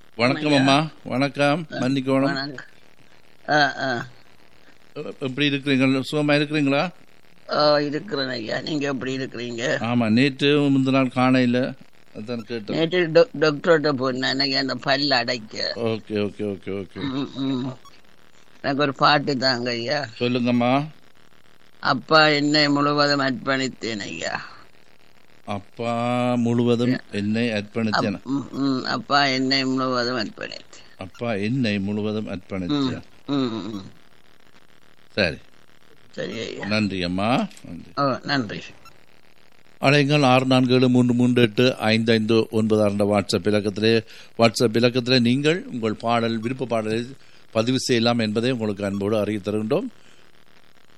வணக்கம் அம்மா வணக்கம் மன்னிக்கணும் வணக்கம் ஆ ஆ எப்படி இருக்கிறீங்க சுகமா இருக்கிறீங்களா ஓ இருக்கிறேன் ஐயா நீங்க எப்படி இருக்கிறீங்க ஆமா நேற்று முந்தின நாள் காணையில் அதான் கேட்டேன் நேற்று டொ- டாக்டர்கிட்ட போனேன் எனக்கு அந்த பல் அடைக்க ஓகே ஓகே ஓகே ஓகே ம், ம். எனக்கு ஒரு பாட்டு தாங்க ஐயா சொல்லுங்கம்மா அப்பா என்னை முழுவதும் அர்ப்பணித்தேன் ஐயா அப்பா முழுவதும் என்னை அர்ப்பணித்தேன் ம், ம். அப்பா என்னை முழுவதும் அர்ப்பணித்தேன் அப்பா என்னை முழுவதும் அர்ப்பணித்தேன் ம், ம். சரி சரி ஐயா நன்றி அம்மா நன்றி ஓ நன்றி அலைங்கள் ஆறு நான்கு ஏழு மூன்று மூன்று எட்டு ஐந்து ஐந்து ஒன்பது ஆறு என்ற வாட்ஸ்அப் இலக்கத்திலே வாட்ஸ்அப் இலக்கத்திலே நீங்கள் உங்கள் பாடல் விருப்ப பாடலை பதிவு செய்யலாம் என்பதை உங்களுக்கு அன்போடு அறிவித்து தருகின்றோம்